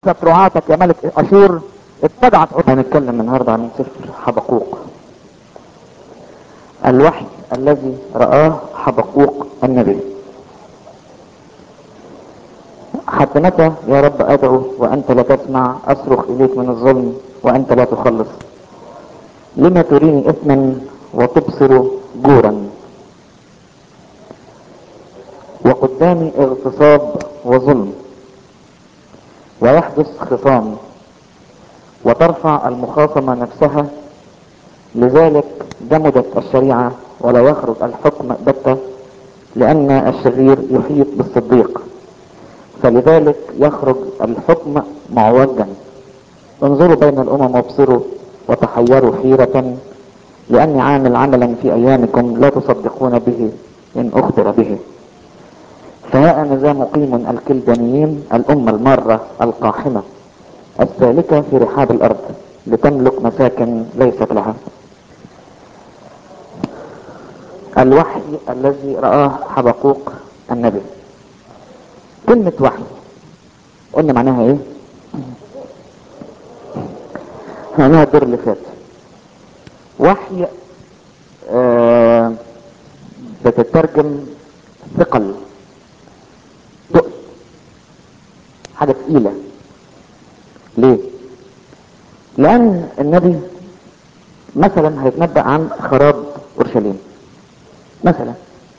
رعاتك يا ملك اشور اتبعت هنتكلم النهارده عن سفر حبقوق الوحي الذي رآه حبقوق النبي حتى متى يا رب ادعو وانت لا تسمع اصرخ اليك من الظلم وانت لا تخلص لما تريني اثما وتبصر جورا وقدامي اغتصاب وظلم ويحدث خصام وترفع المخاصمة نفسها لذلك جمدت الشريعة ولا يخرج الحكم بتة لأن الشرير يحيط بالصديق فلذلك يخرج الحكم معوجا انظروا بين الأمم وابصروا وتحيروا حيرة لأني عامل عملا في أيامكم لا تصدقون به إن أخبر به فها أنا ذا مقيم الكلدانيين الأمة المارة القاحمة السالكة في رحاب الأرض لتملك مساكن ليست لها الوحي الذي رآه حبقوق النبي كلمة وحي قلنا معناها ايه معناها الدور اللي فات وحي آه بتترجم ثقل تقل حاجة تقيلة ليه لان النبي مثلا هيتنبأ عن خراب اورشليم مثلا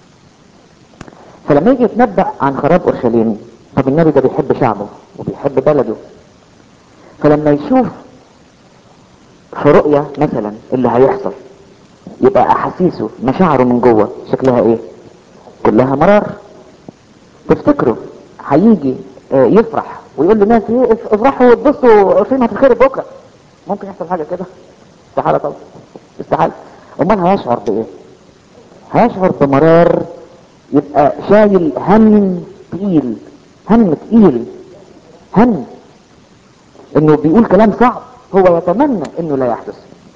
فلما يجي يتنبأ عن خراب اورشليم طب النبي ده بيحب شعبه وبيحب بلده فلما يشوف في رؤية مثلا اللي هيحصل يبقى احاسيسه مشاعره من جوه شكلها ايه كلها مرار تفتكروا هيجي يفرح ويقول للناس ايه افرحوا واتبسطوا فين هتتخرب بكره ممكن يحصل حاجه كده استحاله طبعا استحاله امال هيشعر بايه هيشعر بمرار يبقى شايل هم تقيل هم تقيل هم انه بيقول كلام صعب هو يتمنى انه لا يحدث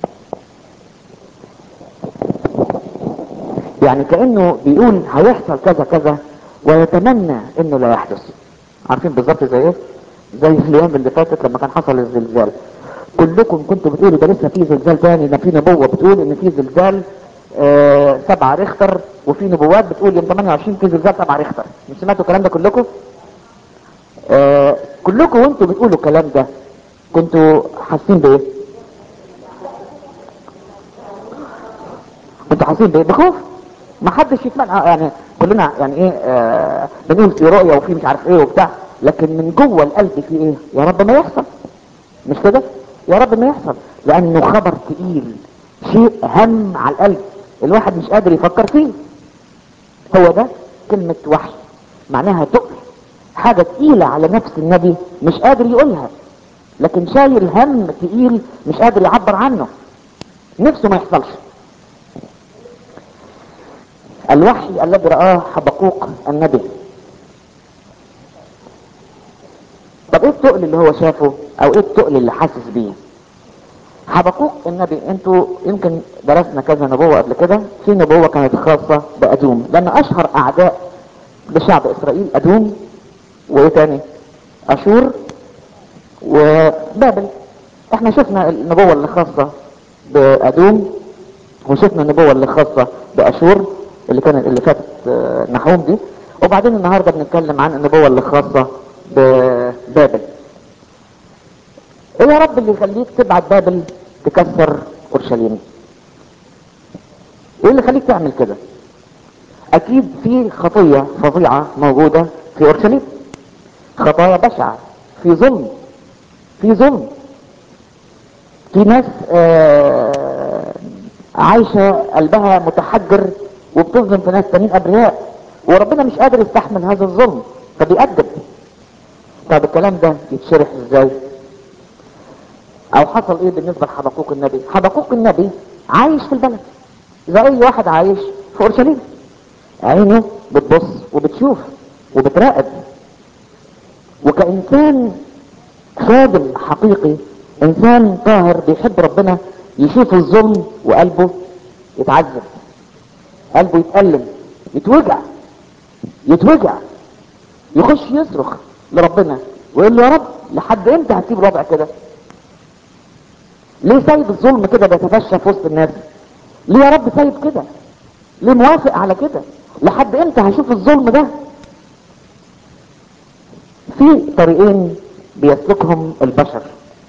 يعني كانه بيقول هيحصل كذا كذا ويتمنى انه لا يحدث عارفين بالظبط زي ايه زي الايام اللي فاتت لما كان حصل الزلزال كلكم كنتوا بتقولوا ده لسه في زلزال تاني ده في نبوه بتقول ان في زلزال آه سبعة ريختر وفي نبوات بتقول يوم 28 في زلزال سبعة ريختر مش سمعتوا الكلام ده كلكم آه كلكم وانتوا بتقولوا الكلام ده كنتوا حاسين بايه كنتوا حاسين بايه بخوف ما حدش يتمنى يعني كلنا يعني ايه آه بنقول في رؤية وفي مش عارف ايه وبتاع لكن من جوه القلب في ايه يا رب ما يحصل مش كده يا رب ما يحصل لانه خبر تقيل شيء هم على القلب الواحد مش قادر يفكر فيه هو ده كلمة وحي معناها تقل حاجة تقيلة على نفس النبي مش قادر يقولها لكن شايل هم تقيل مش قادر يعبر عنه نفسه ما يحصلش الوحي الذي رآه حبقوق النبي طب ايه التقل اللي هو شافه او ايه التقل اللي حاسس بيه حبقوق النبي انتوا يمكن درسنا كذا نبوة قبل كده في نبوة كانت خاصة بأدوم لان اشهر اعداء لشعب اسرائيل ادوم وايه تاني اشور وبابل احنا شفنا النبوة اللي خاصة بأدوم وشفنا النبوة اللي خاصة بأشور اللي كانت اللي فاتت نحوم دي وبعدين النهارده بنتكلم عن النبوة اللي خاصة ببابل ايه يا رب اللي يخليك تبعت بابل تكسر اورشليم ايه اللي يخليك تعمل كده اكيد في خطية فظيعة موجودة في اورشليم خطايا بشعة في ظلم في ظلم في ناس آه عايشة قلبها متحجر وبتظلم في ناس تانيين ابرياء وربنا مش قادر يستحمل هذا الظلم فبيأدب طب الكلام ده يتشرح ازاي او حصل ايه بالنسبة لحبقوق النبي حبقوق النبي عايش في البلد زي اي واحد عايش في اورشليم عينه بتبص وبتشوف وبتراقب وكإنسان خادم حقيقي انسان طاهر بيحب ربنا يشوف الظلم وقلبه يتعذب قلبه يتألم يتوجع يتوجع يخش يصرخ لربنا ويقول له يا رب لحد امتى هتسيب الوضع كده ليه سايب الظلم كده بيتفشى في وسط الناس ليه يا رب سايب كده ليه موافق على كده لحد امتى هشوف الظلم ده في طريقين بيسلكهم البشر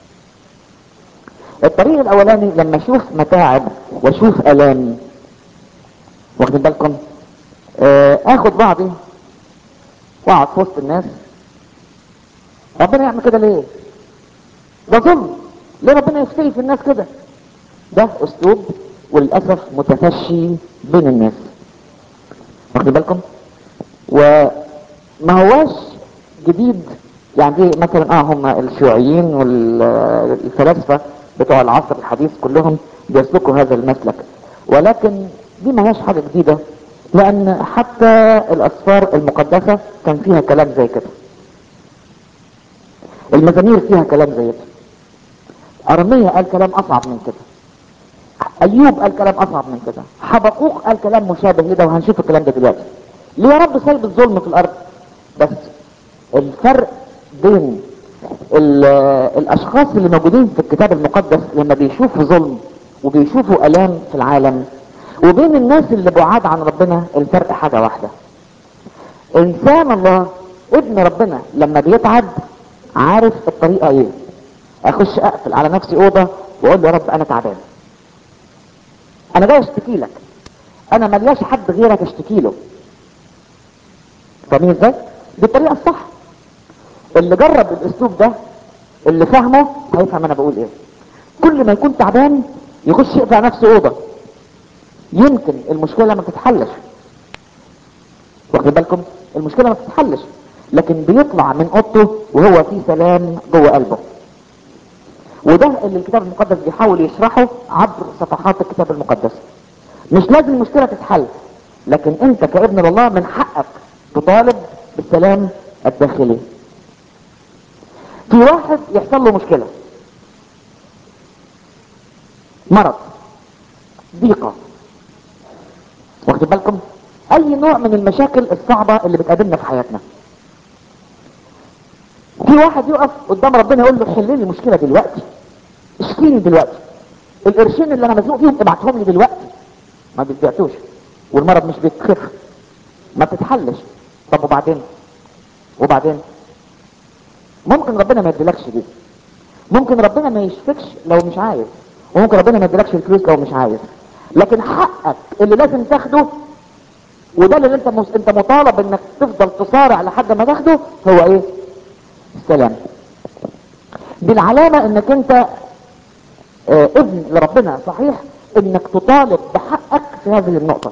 الطريق الاولاني لما اشوف متاعب واشوف الام واخدين بالكم آه اخد بعضي واقعد في وسط الناس ربنا يعمل كده ليه ده ظلم ليه ربنا يفتري في الناس كده ده اسلوب وللاسف متفشي بين الناس واخدين بالكم وما هواش جديد يعني دي مثلا اه هم الشيوعيين والفلاسفه بتوع العصر الحديث كلهم بيسلكوا هذا المسلك ولكن دي ما هياش حاجه جديده لان حتى الاسفار المقدسه كان فيها كلام زي كده المزامير فيها كلام زي كده ارميا قال كلام اصعب من كده ايوب قال كلام اصعب من كده حبقوق قال كلام مشابه لده وهنشوف الكلام ده دلوقتي ليه يا رب سايب الظلم في الارض بس الفرق بين الاشخاص اللي موجودين في الكتاب المقدس لما بيشوفوا ظلم وبيشوفوا الام في العالم وبين الناس اللي بعاد عن ربنا الفرق حاجة واحدة انسان الله ابن ربنا لما بيتعب عارف الطريقة ايه اخش اقفل على نفسي اوضة واقول له يا رب انا تعبان انا جاي اشتكي لك انا ملياش حد غيرك اشتكي له فاهمين ازاي دي الطريقة الصح اللي جرب الاسلوب ده اللي فاهمه هيفهم انا بقول ايه كل ما يكون تعبان يخش يقفل على نفسه اوضه يمكن المشكله ما تتحلش واخد بالكم المشكله ما تتحلش لكن بيطلع من اوضته وهو في سلام جوه قلبه وده اللي الكتاب المقدس بيحاول يشرحه عبر صفحات الكتاب المقدس مش لازم المشكله تتحل لكن انت كابن الله من حقك تطالب بالسلام الداخلي في واحد يحصل له مشكله مرض ضيقه واخد بالكم اي نوع من المشاكل الصعبة اللي بتقابلنا في حياتنا في واحد يقف قدام ربنا يقول له حل لي المشكلة دلوقتي اشكيني دلوقتي القرشين اللي انا مزنوق فيهم ابعتهم لي دلوقتي ما بيتبعتوش والمرض مش بيتخف ما بتتحلش طب وبعدين وبعدين ممكن ربنا ما يديلكش دي ممكن ربنا ما يشفكش لو مش عايز وممكن ربنا ما يديلكش الفلوس لو مش عايز لكن حقك اللي لازم تاخده وده اللي انت مس... انت مطالب انك تفضل تصارع لحد ما تاخده هو ايه السلام دي العلامة انك انت اه ابن لربنا صحيح انك تطالب بحقك في هذه النقطة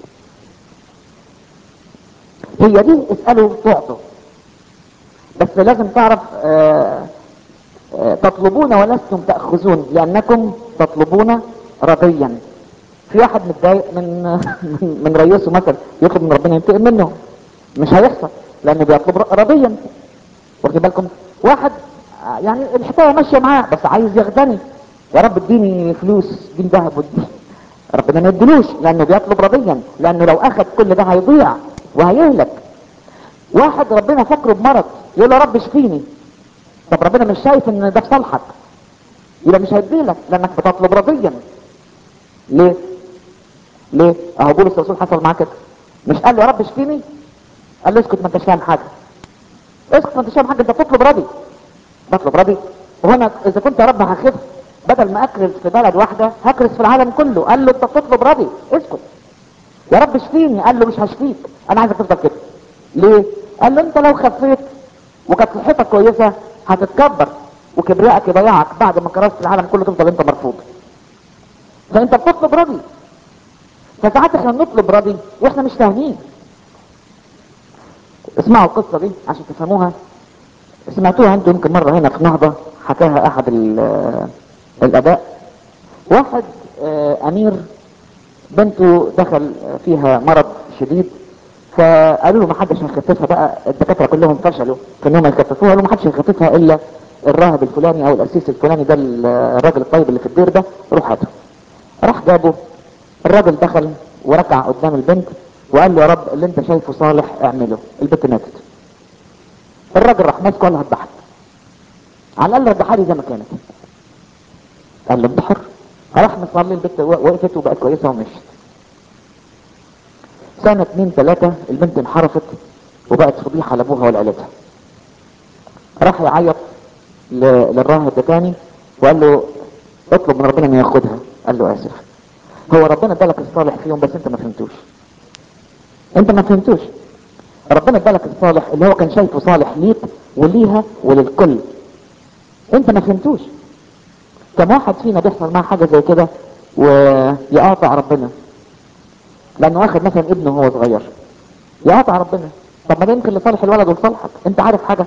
هي دي اسألوا تعطوا بس لازم تعرف اه اه تطلبون ولستم تأخذون لأنكم تطلبون رضيا في واحد متضايق من من رئيسه مثلا يطلب من ربنا ينتقم منه مش هيحصل لانه بيطلب رضيا واخد بالكم واحد يعني الحكايه ماشيه معاه بس عايز يغتني يا رب اديني فلوس اديني ذهب ودي ربنا ما يديلوش لانه بيطلب رضيا لانه لو اخذ كل ده هيضيع وهيهلك واحد ربنا فكره بمرض يقول له يا رب اشفيني طب ربنا مش شايف ان ده في صالحك يبقى مش هيديلك لانك بتطلب رضيا ليه ليه اهو بولس الرسول حصل معاه كده مش قال له يا رب اشفيني قال له اسكت ما انتش فاهم حاجه اسكت ما انتش فاهم حاجه انت بتطلب راضي بطلب راضي وهنا اذا كنت يا رب هخف بدل ما اكرز في بلد واحده هكرز في العالم كله قال له انت بتطلب راضي اسكت يا رب اشفيني قال له مش هشفيك انا عايزك تفضل كده ليه قال له انت لو خفيت وكانت صحتك كويسه هتتكبر وكبريائك يضيعك بعد ما كرست العالم كله تفضل انت مرفوض فانت بتطلب راضي فساعات احنا بنطلب راضي واحنا مش فاهمين اسمعوا القصة دي عشان تفهموها سمعتوها انتوا يمكن مرة هنا في نهضة حكاها احد الاباء واحد امير بنته دخل فيها مرض شديد فقالوا له ما حدش هيخففها بقى الدكاتره كلهم فشلوا في انهم يخففوها قالوا ما حدش هيخففها الا الراهب الفلاني او القسيس الفلاني ده الراجل الطيب اللي في الدير ده روح هاته راح جابه الراجل دخل وركع قدام البنت وقال له يا رب اللي انت شايفه صالح اعمله البنت ماتت الراجل راح ماسكه قال له هذبحك على الاقل رجعها لي زي ما كانت قال له انت حر راح مصلي البنت وقفت وبقت كويسه ومشت سنة اتنين تلاتة البنت انحرفت وبقت فضيحة لابوها ولعيلتها راح يعيط ل- للراهب ده تاني وقال له اطلب من ربنا انه ياخدها قال له اسف هو ربنا ادالك الصالح فيهم بس انت ما فهمتوش انت ما فهمتوش ربنا ادالك الصالح اللي هو كان شايفه صالح ليك وليها وللكل انت ما فهمتوش كم واحد فينا بيحصل معاه حاجه زي كده ويقاطع ربنا لانه واخد مثلا ابنه وهو صغير يقاطع ربنا طب ما ده يمكن لصالح الولد ولصالحك انت عارف حاجه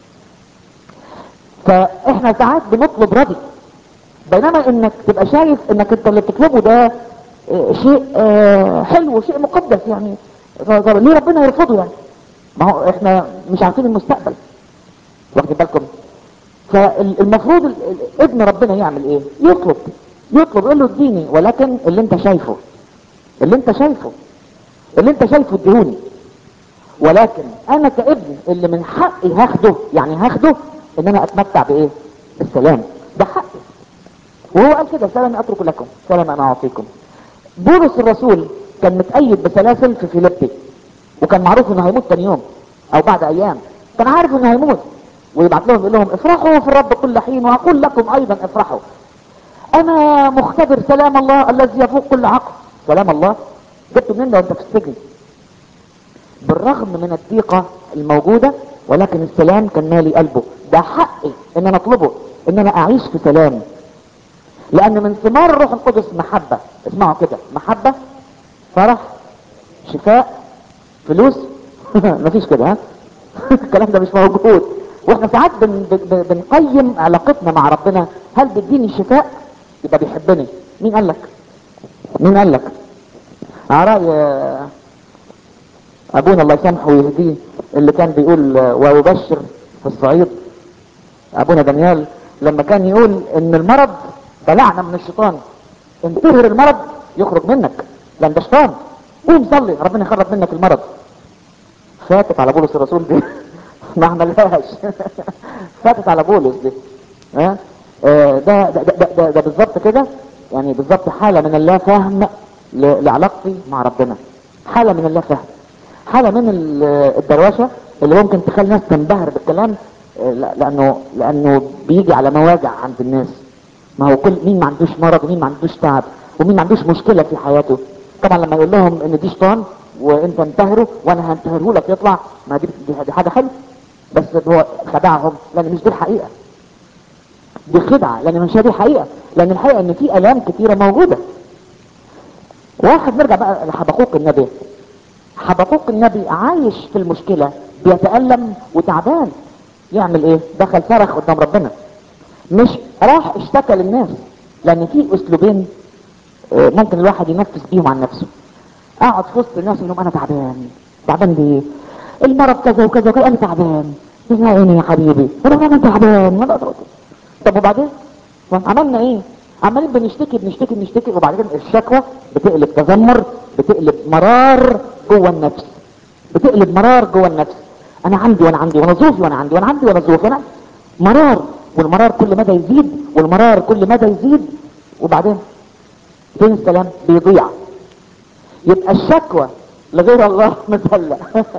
فاحنا ساعات بنطلب رضي بينما انك تبقى شايف انك انت اللي بتطلبه ده آه، شيء آه، حلو شيء مقدس يعني طب ليه ربنا يرفضه يعني ما هو احنا مش عارفين المستقبل واخد بالكم فالمفروض ال- ال- ابن ربنا يعمل ايه يطلب يطلب يقول له اديني ولكن اللي انت شايفه اللي انت شايفه اللي انت شايفه اديهوني ولكن انا كابن اللي من حقي هاخده يعني هاخده ان انا اتمتع بايه السلام ده حقي وهو قال كده سلام اترك لكم سلام انا اعطيكم بولس الرسول كان متأيد بسلاسل في فيليبي وكان معروف انه هيموت تاني يوم او بعد ايام كان عارف انه هيموت ويبعت لهم يقول لهم افرحوا في الرب كل حين واقول لكم ايضا افرحوا انا مختبر سلام الله الذي يفوق كل عقل سلام الله جبته منين ده وانت في السجن بالرغم من الضيقة الموجودة ولكن السلام كان مالي قلبه ده حقي ان انا اطلبه ان انا اعيش في سلام لان من ثمار الروح القدس محبة اسمعوا كده محبة فرح شفاء فلوس مفيش كده ها الكلام ده مش موجود واحنا ساعات بن بن بنقيم علاقتنا مع ربنا هل بيديني الشفاء يبقى بيحبني مين قال لك مين قال لك على رأي ابونا الله يسامحه ويهديه اللي كان بيقول آه، ويبشر في الصعيد ابونا دانيال لما كان يقول ان المرض ده لعنه من الشيطان ان تهر المرض يخرج منك لان ده شيطان قوم صلي ربنا يخرج منك المرض فاتت على بولس الرسول دي ما عملهاش فاتت على بولس دي ها آه، ده ده ده, ده, ده بالظبط كده يعني بالظبط حاله من اللا فهم ل- لعلاقتي مع ربنا حاله من اللا فهم حاله من ال- الدروشه اللي ممكن تخلي الناس تنبهر بالكلام آه، لا- لانه لانه بيجي على مواجع عند الناس ما هو كل مين ما عندوش مرض ومين ما عندوش تعب ومين ما عندوش مشكله في حياته طبعا لما يقول لهم ان دي شيطان وانت انتهره وانا هنتهره لك يطلع ما دي, دي, دي حاجه حلوه بس هو خدعهم لان مش دي الحقيقه دي خدعه لان مش هي دي الحقيقه لان الحقيقه ان في الام كتيره موجوده واحد نرجع بقى لحبقوق النبي حبقوق النبي عايش في المشكله بيتالم وتعبان يعمل ايه دخل صرخ قدام ربنا مش راح اشتكى للناس لان في اسلوبين آه، ممكن الواحد ينفذ بيهم عن نفسه اقعد في وسط الناس انهم انا تعبان تعبان ليه المرض كذا وكذا وكذا انا تعبان يا عيني يا حبيبي انا انا تعبان ولا طب وبعدين عملنا ايه عمالين بنشتكي بنشتكي بنشتكي وبعدين الشكوى بتقلب تذمر بتقلب مرار جوه النفس بتقلب مرار جوه النفس انا عندي وانا عندي وانا ظروفي وانا عندي وانا عندي وانا ظروفي وانا مرار والمرار كل مدى يزيد والمرار كل مدى يزيد وبعدين فين السلام بيضيع يبقى الشكوى لغير الله مثلة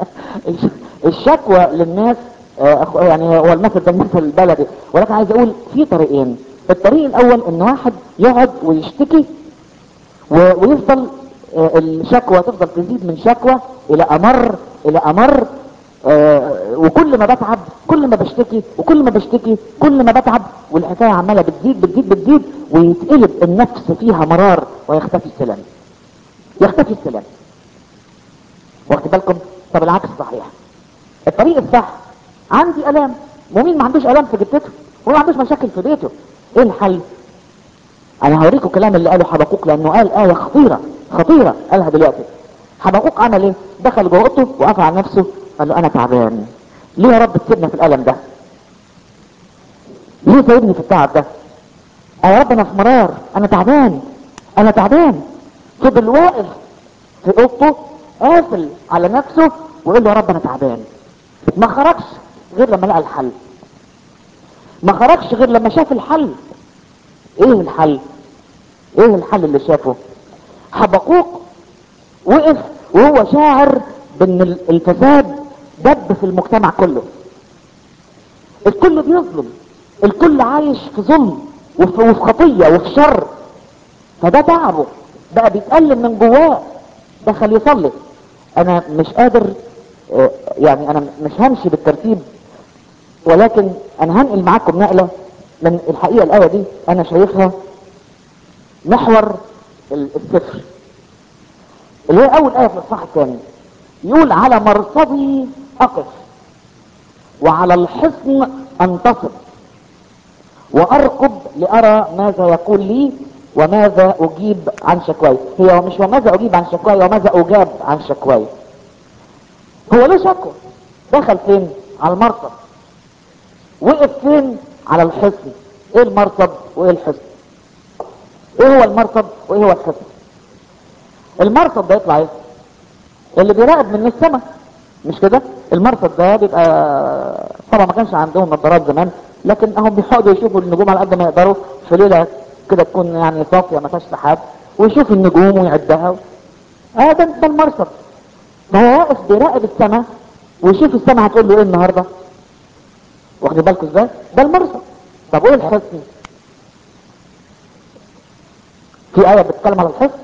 الشكوى للناس آه، أخ- يعني هو المثل ده المثل البلدي ولكن عايز اقول في طريقين الطريق الاول ان واحد يقعد ويشتكي و- ويفضل آه، الشكوى تفضل تزيد من شكوى الى امر الى امر آه، وكل ما بتعب كل ما بشتكي وكل ما بشتكي كل ما بتعب والحكايه عماله بتزيد بتزيد بتزيد ويتقلب النفس فيها مرار ويختفي السلام يختفي السلام واخد بالكم طب العكس صحيح الطريق الصح عندي الام ومين ما عندوش الام في جبتته وما عندوش مشاكل في بيته ايه الحل انا هوريكم الكلام اللي قاله حبقوق لانه قال ايه خطيره خطيره قالها دلوقتي حبقوق عمل ايه دخل جوه اوضته وقف على نفسه قال له انا تعبان ليه يا رب تسيبنا في الالم ده ليه سايبني في التعب ده يا رب انا في مرار انا تعبان انا تعبان فضل واقف في اوضته قافل على نفسه ويقول له يا رب انا تعبان ما خرجش غير لما لقى الحل ما خرجش غير لما شاف الحل ايه الحل ايه الحل اللي شافه حبقوق وقف وهو شاعر بان الفساد دب في المجتمع كله الكل بيظلم الكل عايش في ظلم وفي وفي خطية وفي شر فده تعبه بقى بيتألم من جواه دخل يصلي انا مش قادر آه، يعني انا مش همشي بالترتيب ولكن انا هنقل معاكم نقلة من الحقيقة الاية دي انا شايفها محور ال- السفر اللي هي اول ايه في الاصحاح الثاني يقول على مرصدي اقف وعلى الحصن انتصب وارقب لارى ماذا يقول لي وماذا اجيب عن شكواي هي مش وماذا اجيب عن شكواي وماذا اجاب عن شكواي هو له شكوى دخل فين على المرصد وقف فين على الحصن ايه المرصد وايه الحصن ايه هو المرصد وايه هو الحصن المرصد ده يطلع ايه اللي بيراقب من السماء مش كده المرصد ده بيبقى طبعا ما كانش عندهم نظارات زمان لكن هم بيحاولوا يشوفوا النجوم على قد ما يقدروا في ليله كده تكون يعني صافيه ما فيهاش سحاب ويشوف النجوم ويعدها اه ده ده المرصد فهو واقف بيراقب السماء ويشوف السماء هتقول له ايه النهارده واخدين بالكم ازاي ده المرصد طب وايه الحصن في ايه بتتكلم على الحصن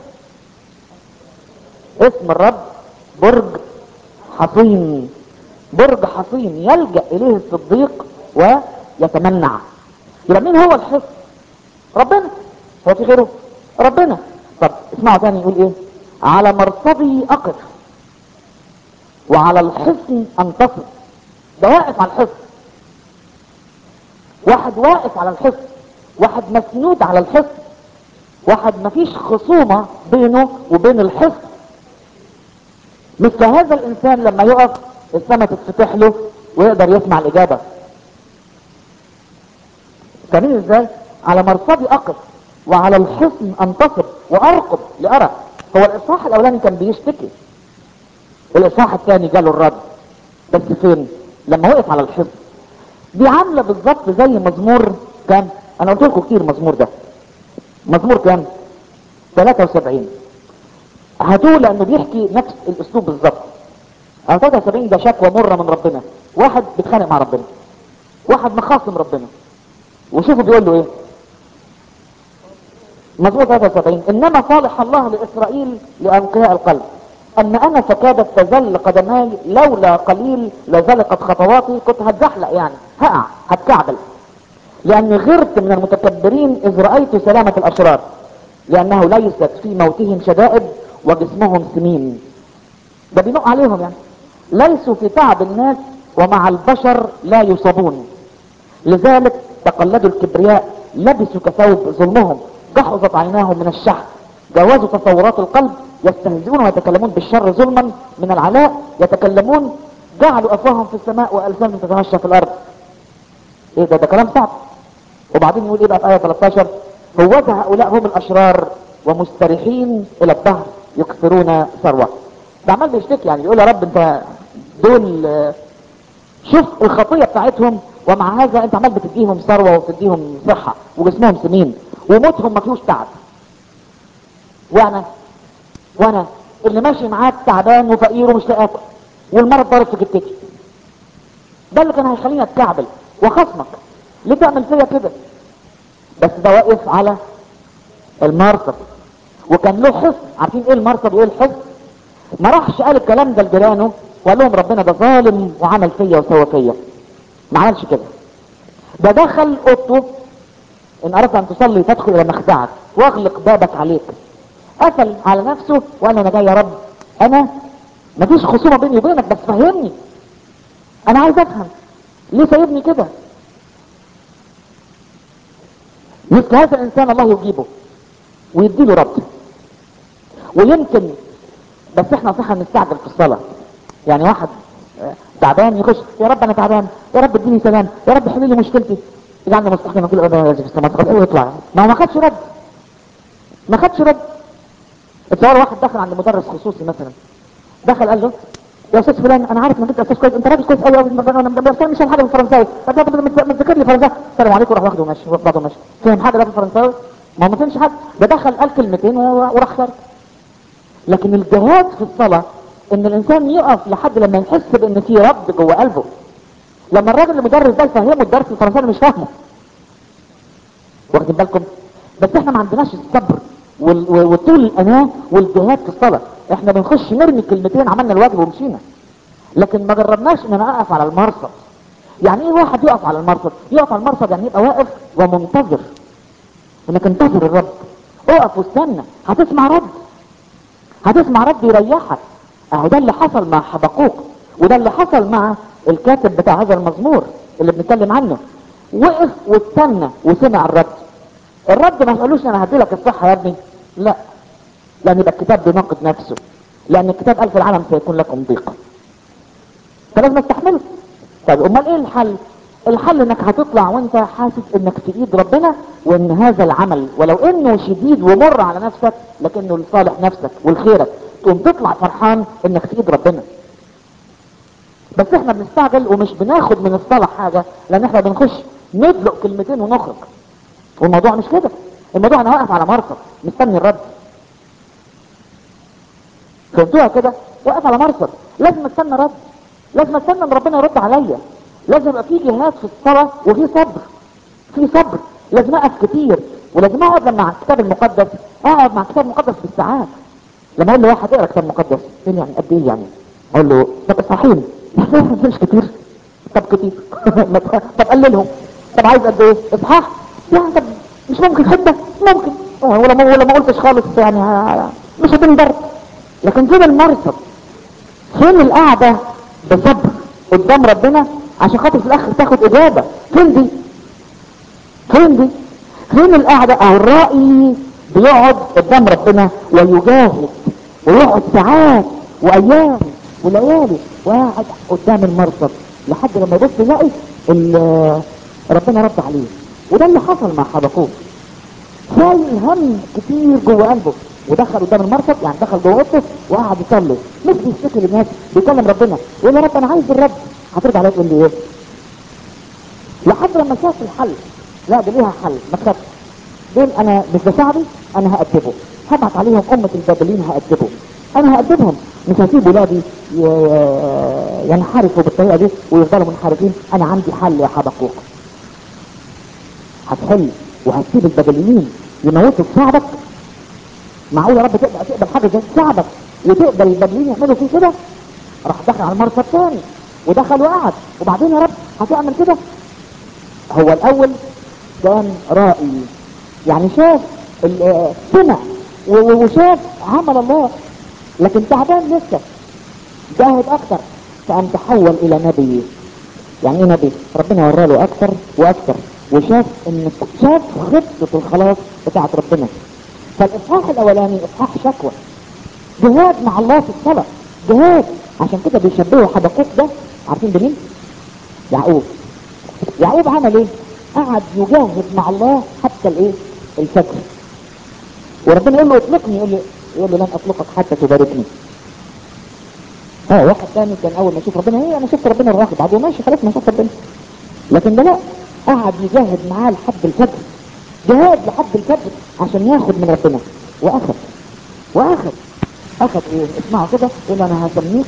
اسم الرب برج حصين برج حصين يلجأ اليه الصديق ويتمنع يبقى مين هو الحصن ربنا هو في غيره ربنا طب اسمعوا تاني يقول ايه على مرصدي اقف وعلى الحصن انتصر ده واقف على الحصن واحد واقف على الحصن واحد مسنود على الحصن واحد مفيش خصومة بينه وبين الحصن مثل هذا الانسان لما يقف السماء تتفتح له ويقدر يسمع الاجابة فاهمين ازاي على مرصدي اقف وعلى الحصن انتصب وارقب لارى هو الاصحاح الاولاني كان بيشتكي الاصحاح الثاني جاله الرد بس فين لما وقف على الحصن دي عامله بالظبط زي مزمور كام انا قلت لكم كتير مزمور ده مزمور كام 73 هاتوه لانه بيحكي نفس الاسلوب بالظبط 73 ده شكوى مره من ربنا واحد بيتخانق مع ربنا واحد مخاصم ربنا وشوفوا بيقول له ايه مزمور 73 انما صالح الله لاسرائيل لانقياء القلب اما انا فكادت تزل قدماي لولا قليل لزلقت خطواتي كنت هتزحلق يعني هقع هتكعبل لاني غرت من المتكبرين اذ رايت سلامه الاشرار لانه ليست في موتهم شدائد وجسمهم سمين ده بينق عليهم يعني ليسوا في تعب الناس ومع البشر لا يصابون لذلك تقلدوا الكبرياء لبسوا كثوب ظلمهم جحظت عيناهم من الشح جاوزوا تصورات القلب يستهزئون ويتكلمون بالشر ظلما من العلاء يتكلمون جعلوا افواههم في السماء والسانهم تتمشى في الارض ايه ده ده كلام صعب وبعدين يقول ايه بقى في ايه 13 هوذا هؤلاء هم الاشرار ومستريحين الى الدهر يكثرون ثروه ده عمال بيشتكي يعني يقول يا رب انت دول آه، شوف الخطيه بتاعتهم ومع هذا انت عمال بتديهم ثروه وبتديهم صحه وجسمهم سمين وموتهم ما فيهوش تعب وانا وانا اللي ماشي معاك تعبان وفقير ومش لاقي اكل والمرض ضارب في جتتي ده اللي كان هيخليني اتكعبل وخصمك ليه تعمل فيا كده بس ده واقف على المرصد وكان له حصن عارفين ايه المرصد وايه الحصن ما راحش قال الكلام ده لجيرانه وقال لهم ربنا ده ظالم وعمل فيا وسوى فيا ما عملش كده ده دخل اوضته ان اردت ان تصلي تدخل الى مخدعك واغلق بابك عليك قفل على نفسه وقال انا جاي يا رب انا مفيش خصومه بيني وبينك بس فهمني انا عايز افهم ليه سايبني كده مثل هذا الانسان الله يجيبه ويديله رد ويمكن بس احنا صح نستعجل في الصلاه يعني واحد آه، تعبان يخش يا رب انا تعبان يا رب اديني سلام يا رب حل لي مشكلتي اجعلنا مستحيل كل ابدا يا في السماء خلاص ويطلع ما هو ما خدش رد ما خدش رد اتصور واحد دخل عند مدرس خصوصي مثلا دخل قال له يا استاذ فلان انا عارف انك انت استاذ كويس انت راجل كويس قوي قوي انا بس انا مش فاهم حاجه في الفرنساوي طب طب ما تذكر لي فرنساوي السلام عليكم وراح واخده ماشي بعضه ماشي فاهم حاجه ده في الفرنساوي ما هو ما فهمش حاجه ده دخل قال كلمتين وراح خارج لكن الجهاد في الصلاه ان الانسان يقف لحد لما يحس بان في رد جوه قلبه لما الراجل المدرس ده يفهمه الدرس الفرنساوي مش فاهمه واخدين بالكم بس احنا ما عندناش الصبر وال- وال- وطول الاناه والجهاد في الصلاه احنا بنخش نرمي كلمتين عملنا الواجب ومشينا لكن ما جربناش ان انا اقف على المرصد يعني ايه واحد يقف على المرصد يقف على المرصد يعني يبقى واقف ومنتظر انك انتظر الرب اقف واستنى هتسمع رد هتسمع رد يريحك اهو ده اللي حصل مع حبقوق وده اللي حصل مع الكاتب بتاع هذا المزمور اللي بنتكلم عنه وقف واستنى وسمع الرد الرد ما قالوش انا هديلك الصحه يا ابني لا لان يبقى الكتاب بيناقض نفسه لان الكتاب قال في العالم سيكون لكم ضيقه فلازم استحمله طيب امال ايه الحل الحل انك هتطلع وانت حاسس انك في ايد ربنا وان هذا العمل ولو انه شديد ومر على نفسك لكنه لصالح نفسك ولخيرك تقوم تطلع فرحان انك في ايد ربنا بس احنا بنستعجل ومش بناخد من الصلاة حاجة لان احنا بنخش ندلق كلمتين ونخرج والموضوع مش كده الموضوع انا واقف على مرصد مستني الرد فهمتوها كده واقف على مرصد لازم استنى رد لازم استنى ان ربنا يرد عليا لازم يبقى في جهاد في الصلاة وفي صبر في صبر لازم اقف كتير ولازم اقعد لما على الكتاب المقدس اقعد مع الكتاب المقدس بالساعات لما اقول لواحد اقرا كتاب مقدس فين يعني قد ايه يعني اقول له طب اصحين مش كتير طب كتير طب قللهم طب عايز قد ايه اصحاح يعني طب مش ممكن حته ممكن ولا ما ولا ما قلتش خالص يعني ها- مش هتنضر لكن فين المرصد فين القعده بصبر قدام ربنا عشان خاطر في الاخر تاخد اجابه فين دي فين دي فين القعده او الرائي بيقعد قدام ربنا ويجاهد ويقعد ساعات وايام وليالي وقاعد قدام المرصد لحد لما يبص يلاقي ال- ربنا رد عليه وده اللي حصل مع حبقوق شايل هم كتير جوه قلبه ودخل قدام المرصد يعني دخل جوه اوضته وقعد يصلي مش بيشتكي للناس بيكلم ربنا يقول يا رب انا عايز الرب هترد عليه تقول لي ايه؟ لحد لما شاف الحل لا ده ليها حل ما تخافش دول انا مش ده شعبي انا هأدبه هبعت عليهم امة البابلين هأدبه انا هأدبهم مش هسيب ولادي ي- ينحرفوا بالطريقة دي ويفضلوا منحرفين انا عندي حل يا حبقوق هتحل وهتسيب البابليين يموتوا في شعبك معقول يا رب تقبل تقبل حاجه زي شعبك وتقبل البابليين يعملوا فيه كده راح دخل على المرصد تاني ودخل وقعد وبعدين يا رب هتعمل كده هو الاول كان رائي يعني شاف ال- آه، سمع و- و- وشاف عمل الله لكن تعبان لسه جاهد اكتر فقام تحول الى نبي يعني ايه نبي ربنا وراله اكتر واكتر وشاف ان شاف خطة الخلاص بتاعت ربنا فالاصحاح الاولاني اصحاح شكوى جهاد مع الله في الصلاة جهاد عشان كده بيشبهوا حبقوق ده عارفين بمين يعقوب يعقوب عمل ايه قعد يجاهد مع الله حتى الايه الفجر وربنا يقول له اطلقني يقول له يقول له لن اطلقك حتى تباركني اه واحد تاني كان اول ما يشوف ربنا ايه انا شفت ربنا الراخد بعد ماشي خلاص ما شفت ربنا لكن ده لا قعد يجاهد معاه لحد الفجر جهاد لحد الفجر عشان ياخد من ربنا واخد واخد اخد ايه اسمعوا كده يقول انا هسميك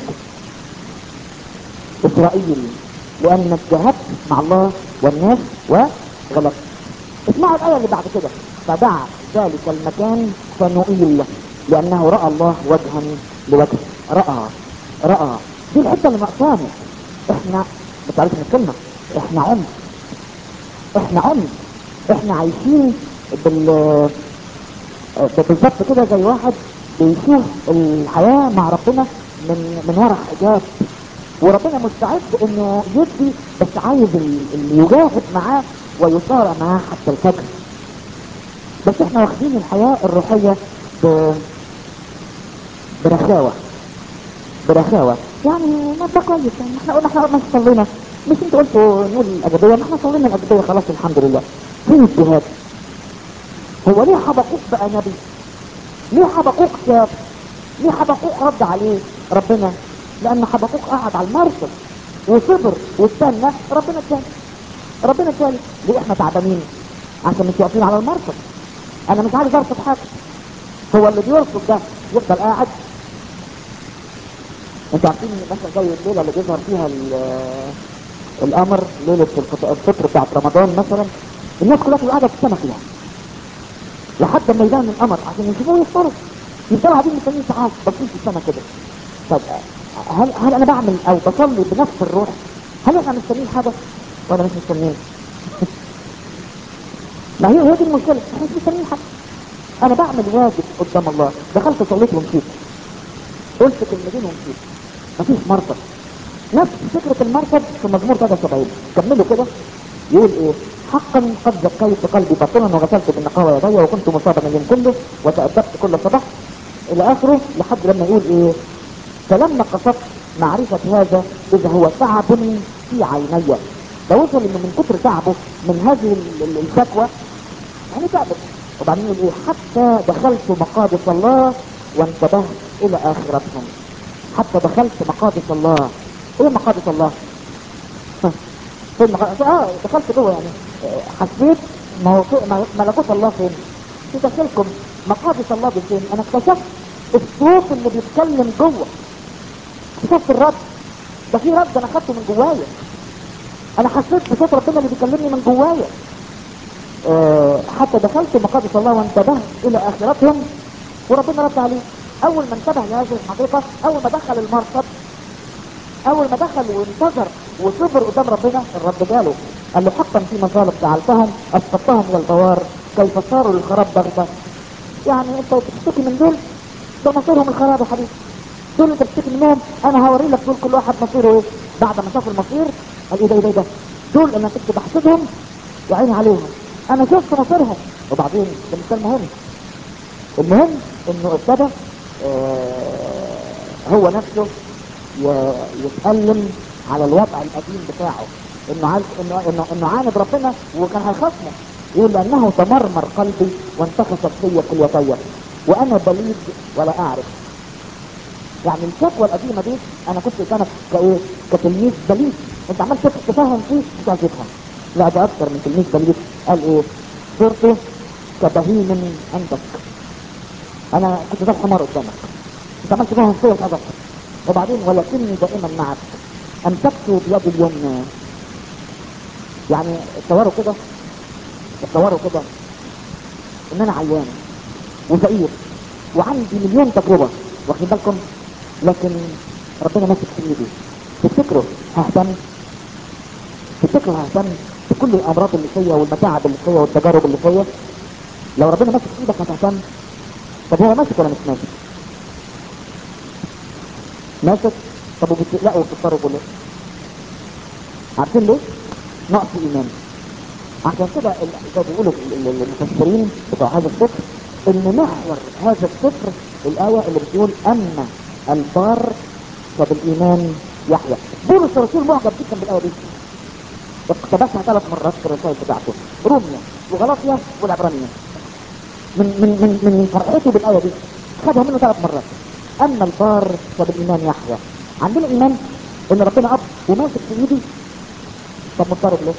اسرائيل لانك جاهدت مع الله والناس وغلبت اسمعوا الايه اللي بعد كده فدعا ذلك المكان فنوئيل لانه راى الله وجها لوجه راى راى دي الحته اللي ناقصانا احنا بتعرفوا الكلمه احنا عمر احنا عمر احنا عايشين بال بالظبط كده زي واحد بيشوف الحياة مع ربنا من من ورا حجاب وربنا مستعد انه يدي بس عايز ال- اللي يجاهد معاه ويصارع معاه حتى الفجر بس احنا واخدين الحياة الروحية ب... برخاوة برخاوة يعني ما ده كويس يعني احنا قلنا احنا قلنا صلينا مش انتوا قلتوا نقول الاجابية ما احنا صلينا الاجابية خلاص الحمد لله فين الجهاد هو ليه حبقوق بقى نبي ليه حبقوق شاب ليه حبقوق رد عليه ربنا لان حبقوق قعد على المرصد وصبر واستنى ربنا اداني ربنا اداني ليه احنا تعبانين عشان مش واقفين على المرصد انا مش عايز ارصد حاجه هو اللي بيرصد ده يفضل قاعد انتوا عارفين مثلا زي الليله اللي بيظهر فيها ال- القمر ليله الفط- الفطر بتاعت رمضان مثلا الناس كلها تبقى قاعده في السما كده لحد ما يبان القمر عشان يشوفوه يفطروا يفضلوا قاعدين مستنيين ساعات باصين في السما كده طب هل هل انا بعمل او بصلي بنفس الروح هل احنا مستنيين حاجه ولا مش مستنيين؟ ما هي هي دي المشكله احنا مش مستنيين حاجه انا بعمل واجب قدام الله دخلت صليت ومشيت قلت كلمتين ومشيت مفيش مرصد نفس فكرة المرصد في مزمور 73 كملوا كده يقول ايه حقا قد زكيت قلبي باطلا وغسلت بالنقاوة يدي وكنت مصابا اليوم كله وتأدبت كل صباح الى اخره لحد لما يقول ايه فلما قصدت معرفة هذا اذا هو تعب في عيني ده وصل انه من كتر تعبه من هذه ال- ال- الشكوى يعني تعبت وبعدين يقول ايه حتى دخلت مقادس الله وانتبهت الى اخرتهم حتى دخلت مقادس الله ايه مقادس الله ها، فين مقادس اه دخلت جوه يعني آه، حسيت موضوع م- ملكوت الله فين في داخلكم مقادس الله دي فين انا اكتشفت الصوت اللي بيتكلم جوه اكتشفت الرد ده في رد انا خدته من جوايا انا حسيت بصوت ربنا اللي بيكلمني من جوايا آه، حتى دخلت مقادس الله وانتبهت الى اخرتهم وربنا رد عليه اول ما انتبه لهذه الحقيقه اول ما دخل المرصد اول ما دخل وانتظر وصبر قدام ربنا الرب جاله قال له حقا في مظالم جعلتهم اسقطتهم الى البوار كيف صاروا للخراب بغته يعني انت بتشتكي من دول ده مصيرهم الخراب يا حبيبي دول انت بتشتكي منهم انا هوري لك دول كل واحد مصيره ايه بعد ما شاف المصير قال ايه ده ايه ده إيه ده دول انا كنت بحسدهم يا عيني عليهم انا شفت مصيرهم وبعدين ده مش ده المهم المهم انه ابتدى آه هو نفسه ي- يتألم على الوضع القديم بتاعه انه عارف انه انه انه عاند ربنا وكان هيخصمه يقول لانه تمرمر قلبي وانتكست في كليتي وانا بليد ولا اعرف يعني الشكوى القديمه دي انا كنت قدامك كايه كتلميذ بليد انت عمال تف- تفهم فيه مش عايز يفهم لا ده اكتر من تلميذ بليد قال ايه صرت كبهيم عندك انا كنت ده حمار قدامك انت عمال تفهم فيه مش عايز أفهم. وبعدين ولكني دائما معك امسكت بيدي اليمنى يعني تصوروا كده تصوروا كده ان انا عيان وفقير وعندي مليون تجربه واخدين بالكم لكن ربنا ماسك في ايدي تفتكروا ههتم تفتكروا ههتم بكل الامراض اللي فيا والمتاعب اللي فيا والتجارب اللي فيا لو ربنا ماسك في ايدك هتهتم طب هو ماسك ولا مش ماسك ماسك طب وبتقلقوا وبتضطربوا ليه عارفين ليه نقص ايمان عشان كده ال- زي ما بيقولوا ال- ال- المفسرين بتوع هذا السفر ان محور هذا السفر الايه اللي بتقول اما البار فبالايمان يحيى بولس الرسول معجب جدا بالايه دي اقتبسها ثلاث مرات في الرسائل بتاعته روميا وغلاطيا والعبرانيين من من من من فرحته بالايه دي خدها منه ثلاث مرات اما البار فبالايمان يحيى عندنا ايمان ان ربنا اب وماسك في ايدي طب مضطرب ليه؟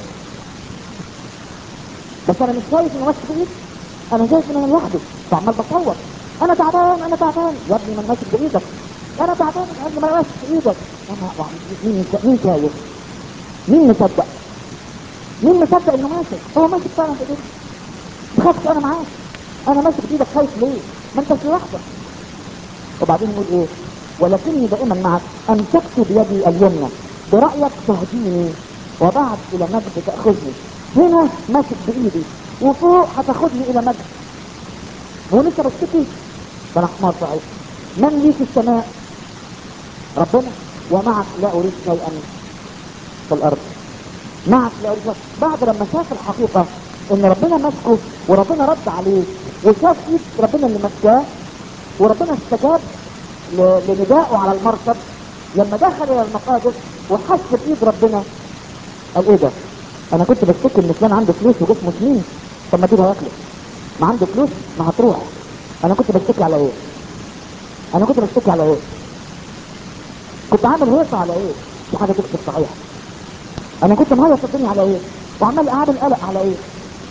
بس انا مش شايف انه ماسك في ايدي انا شايف ان انا لوحدي فعمال بصور انا تعبان انا تعبان يا ابني ما أنا ماسك بايدك انا تعبان يا ابني ما أنا ماسك في ايدك انا مين مين شايف؟ مين مصدق؟ مين مصدق انه ماسك؟ هو ماسك فعلا في ايدك تخافش انا معاك انا ماسك بايدك خايف ليه؟ ما انتش لوحدك وبعدين يقول ايه؟ ولكني دائما معك امسكت بيدي اليمنى برايك تهديني وبعد الى مجد تاخذني هنا ماسك بايدي وفوق هتاخدني الى مجد ولسه بشتكي ده انا حمار صحيح من لي في السماء ربنا ومعك لا اريد شيئا في الارض معك لا اريد شيئا. بعد لما شاف الحقيقه ان ربنا ماسكه وربنا رد عليه وشاف ايد ربنا اللي ماسكاه وربنا استجاب ل- لندائه على المرصد لما دخل الى المقادس وحس بايد ربنا قال ايه ده انا كنت بفتكر ان فلان عنده فلوس وجسمه سمين طب ما تبقى ياكله ما عنده فلوس ما هتروح انا كنت بشتكي على ايه انا كنت بشتكي على ايه كنت عامل هيصة على ايه دي حاجة تكتب صحيح انا كنت مهيص الدنيا على ايه وعمال اعمل قلق على ايه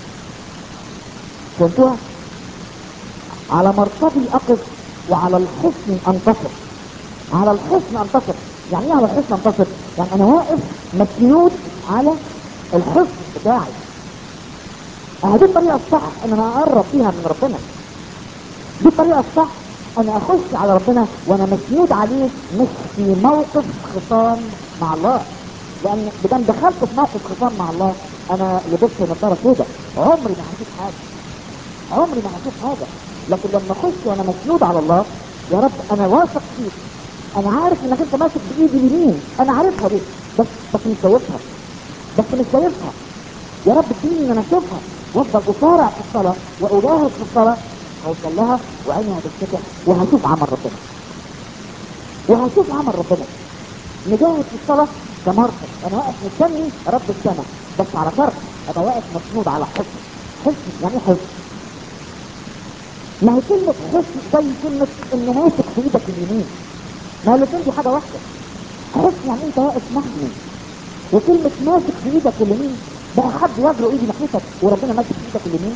فهمتوها على مرصدي اقف وعلى الحصن انتصر على الحصن انتصر يعني ايه على الحصن انتصر يعني انا واقف مسنود على الحصن بتاعي اه دي الطريقه الصح ان انا اقرب فيها من ربنا دي الطريقه الصح انا اخش على ربنا وانا مسنود عليه مش في موقف خصام مع الله لان بدل دخلت في موقف خصام مع الله انا لبست نظاره سوداء عمري ما هشوف حاجه عمري ما هشوف حاجه لكن لما اخش وانا مسنود على الله يا رب انا واثق فيك انا عارف انك انت ماسك بايدي اليمين انا عارفها دي بس بس مش شايفها بس مش شايفها يا رب اديني ان انا اشوفها وافضل اصارع في الصلاه واجاهد في الصلاه اوصل لها وعيني هتتفتح وهشوف عمل ربنا وهشوف عمل ربنا نجاهد في الصلاه كمركز انا واقف مستني رب السماء بس على شرط ابقى واقف مسنود على حصن حصن يعني ايه حصن ما هي كلمة حصن زي كلمة ان ماسك في ايدك اليمين ما هي الاتنين دي حاجة واحدة حصن يعني انت واقف محمي وكلمة ماسك في ايدك اليمين بقى حد يجرؤ ايدي ناحيتك وربنا ماسك في ايدك اليمين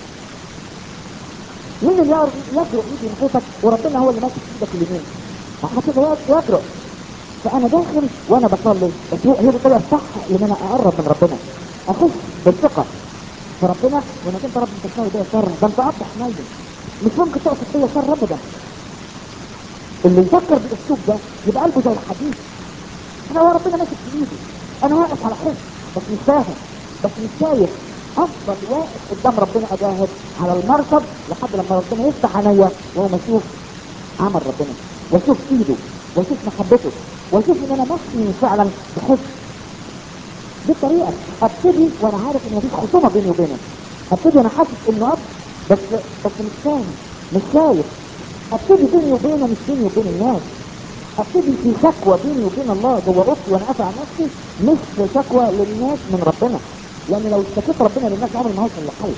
مين اللي يجرؤ يجرؤ ايدي ناحيتك وربنا هو اللي ماسك في ايدك اليمين ما حدش يجرؤ فانا داخل وانا بصلي بس هي هي الطريقه الصح ان انا اقرب من ربنا اخش بالثقه في ربنا وانك انت رب انت تساوي ده شر ده انت اب حنين مش ممكن تقف فيا شر ابدا اللي يفكر بالاسلوب ده يبقى قلبه زي الحديد انا هو ربنا ماسك في ايدي انا واقف على حس بس مش فاهم بس مش شايف افضل واقف قدام ربنا اجاهد على المرصد لحد لما ربنا يفتح عينيا واقوم اشوف عمل ربنا واشوف ايده واشوف محبته واشوف ان انا محمي فعلا بحس دي الطريقه ابتدي وانا عارف ان مفيش خصومه بيني وبينه ابتدي انا حاسس انه اب بس بس مش فاهم مش شايف ابتدي بيني وبينه مش بيني وبين الناس ابتدي في شكوى بيني وبين الله جوه اوضتي وانا قافل على نفسي مش في شكوى للناس من ربنا لان لو اشتكيت ربنا للناس عمري ما هوصل لحل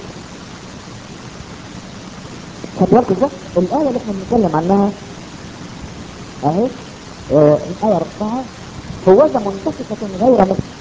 خد بالك ازاي؟ الايه اللي احنا بنتكلم عنها اهي آه، الآية ربعها هوذا منتفخة غير مس-